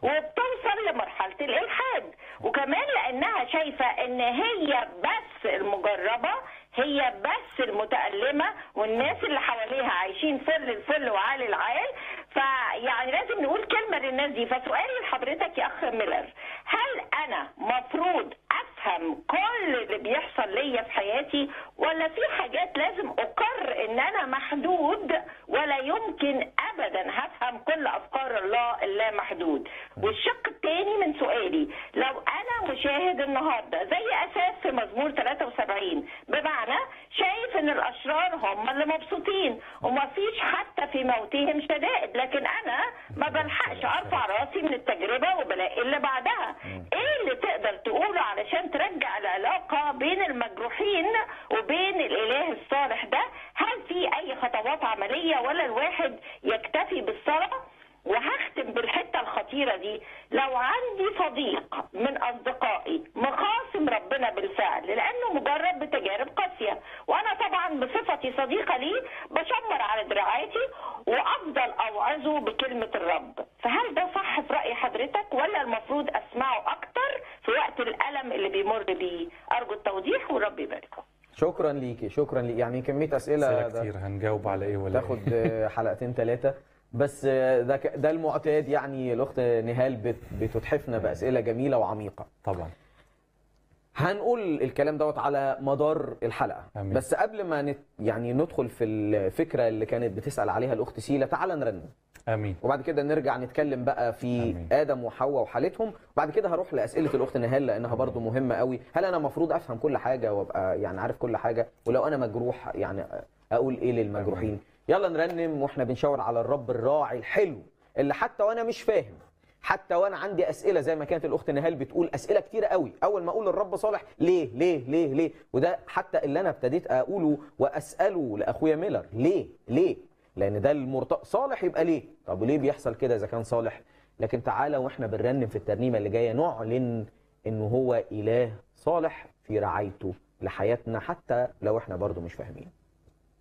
وبتوصل لمرحله الالحاد وكمان لانها شايفه ان هي بس المجربه هي بس المتألمة والناس اللي حواليها عايشين فل الفل وعالي العال فيعني لازم نقول كلمة للناس دي فسؤالي لحضرتك يا أخ ميلر هل أنا مفروض أفهم كل اللي بيحصل ليا في حياتي ولا في حاجات لازم أقر إن أنا محدود ولا يمكن أبدا هفهم كل أفكار الله اللامحدود والشق الثاني من سؤالي لو أنا مشاهد النهاردة زي أساس في مزمور 73 بمعنى شايف ان الاشرار هم اللي مبسوطين وما فيش حتى في موتهم شدائد لكن انا ما بلحقش ارفع راسي من التجربه وبلاقي اللي بعدها ايه اللي تقدر تقوله علشان ترجع العلاقه بين المجروحين وبين الاله الصالح ده هل في اي خطوات عمليه ولا الواحد يكتفي بالصلاه وهختم بالحته الخطيره دي لو عندي صديق من اصدقائي مخاصم ربنا بالفعل لانه مجرد بتجارب قاسيه وانا طبعا بصفتي صديقه ليه بشمر على دراعاتي وافضل اوعظه بكلمه الرب فهل ده صح في راي حضرتك ولا المفروض اسمعه اكتر في وقت الالم اللي بيمر بيه ارجو التوضيح والرب يباركه شكرا ليكي شكرا ليكي يعني كميه اسئله اسئله ده كتير هنجاوب على ايه ولا تاخد آه، حلقتين ثلاثه بس آه، ده ك- ده المعتاد يعني الاخت نهال بت- بتتحفنا باسئله جميله وعميقه إيه؟ طبعا هنقول الكلام دوت على مدار الحلقه آمين. بس قبل ما نت يعني ندخل في الفكره اللي كانت بتسال عليها الاخت سيلا تعال نرنم امين وبعد كده نرجع نتكلم بقى في آمين. ادم وحواء وحالتهم وبعد كده هروح لاسئله الاخت نهال لانها برضو مهمه قوي هل انا المفروض افهم كل حاجه وابقى يعني عارف كل حاجه ولو انا مجروح يعني اقول ايه للمجروحين يلا نرنم واحنا بنشاور على الرب الراعي الحلو اللي حتى وانا مش فاهم حتى وانا عندي اسئله زي ما كانت الاخت نهال بتقول اسئله كتيره قوي اول ما اقول الرب صالح ليه ليه ليه ليه وده حتى اللي انا ابتديت اقوله واساله لاخويا ميلر ليه ليه لان ده المرت... صالح يبقى ليه طب وليه بيحصل كده اذا كان صالح لكن تعالى واحنا بنرنم في الترنيمه اللي جايه نعلن انه هو اله صالح في رعايته لحياتنا حتى لو احنا برضو مش فاهمين